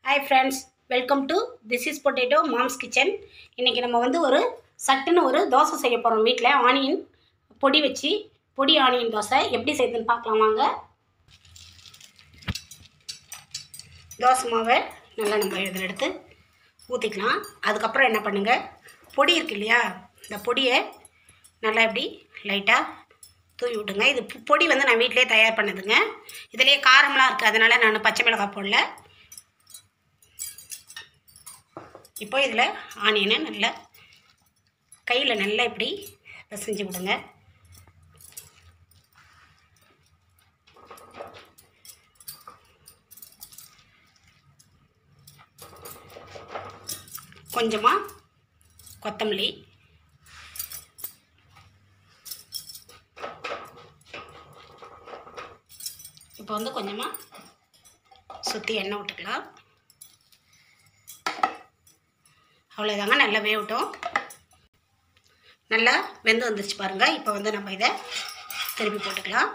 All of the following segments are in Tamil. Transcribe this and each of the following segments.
hi friends welcome to this is potato mom's kitchen இன்றைக்கி நம்ம வந்து ஒரு சட்டுன்னு ஒரு தோசை செய்ய போகிறோம் வீட்டில் ஆனியன் பொடி வச்சு பொடி ஆனியன் தோசை எப்படி செய்யுதுன்னு பார்க்கலாம் வாங்க தோசை மாவை நல்லா நம்ம இதில் எடுத்து ஊற்றிக்கலாம் அதுக்கப்புறம் என்ன பண்ணுங்கள் பொடி இருக்கு இல்லையா இந்த பொடியை நல்லா இப்படி லைட்டாக தூவி விடுங்க இது பொ- பொடி வந்து நான் வீட்டிலே தயார் பண்ணதுங்க இதுலேயே காரம்லாம் இருக்குது அதனால் நான் பச்சை மிளகாய் போடல இப்போ இதில் ஆனியனை நல்லா கையில் நல்லா இப்படி பிசைஞ்சு விடுங்க கொஞ்சமாக கொத்தமல்லி இப்போ வந்து கொஞ்சமாக சுற்றி எண்ணெய் விட்டுக்கலாம் அவ்வளோதாங்க நல்லா வேகட்டும் நல்லா வெந்து வந்துருச்சு பாருங்கள் இப்போ வந்து நம்ம இதை திருப்பி போட்டுக்கலாம்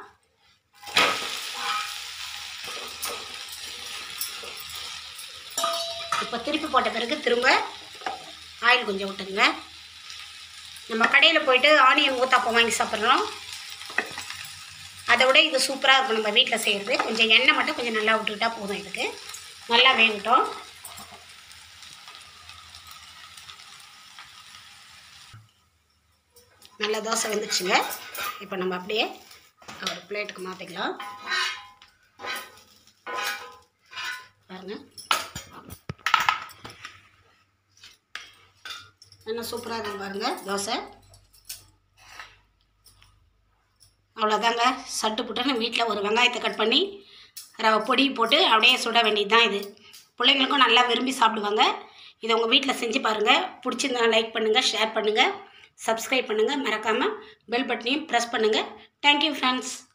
இப்போ திருப்பி போட்ட பிறகு திரும்ப ஆயில் கொஞ்சம் விட்டுங்க நம்ம கடையில் போயிட்டு ஆனியன் ஊத்தாப்பம் வாங்கி சாப்பிட்றோம் அதை விட இது சூப்பராக இருக்கும் நம்ம வீட்டில் செய்கிறது கொஞ்சம் எண்ணெய் மட்டும் கொஞ்சம் நல்லா விட்டுக்கிட்டா போதும் இதுக்கு நல்லா வேகட்டும் நல்லா தோசை வெந்துச்சுங்க இப்போ நம்ம அப்படியே ஒரு பிளேட்டுக்கு மாற்றிக்கலாம் பாருங்க என்ன சூப்பராக இருக்கு பாருங்க தோசை அவ்வளோதாங்க சட்டு புட்டுன்னு வீட்டில் ஒரு வெங்காயத்தை கட் பண்ணி ரவை பொடி போட்டு அப்படியே சுட வேண்டியது தான் இது பிள்ளைங்களுக்கும் நல்லா விரும்பி சாப்பிடுவாங்க இதை உங்கள் வீட்டில் செஞ்சு பாருங்கள் பிடிச்சிருந்தா லைக் பண்ணுங்கள் ஷேர் பண்ணுங்கள் சப்ஸ்கிரைப் பண்ணுங்கள் மறக்காமல் பெல் பட்டனையும் ப்ரெஸ் பண்ணுங்கள் தேங்க்யூ ஃப்ரெண்ட்ஸ்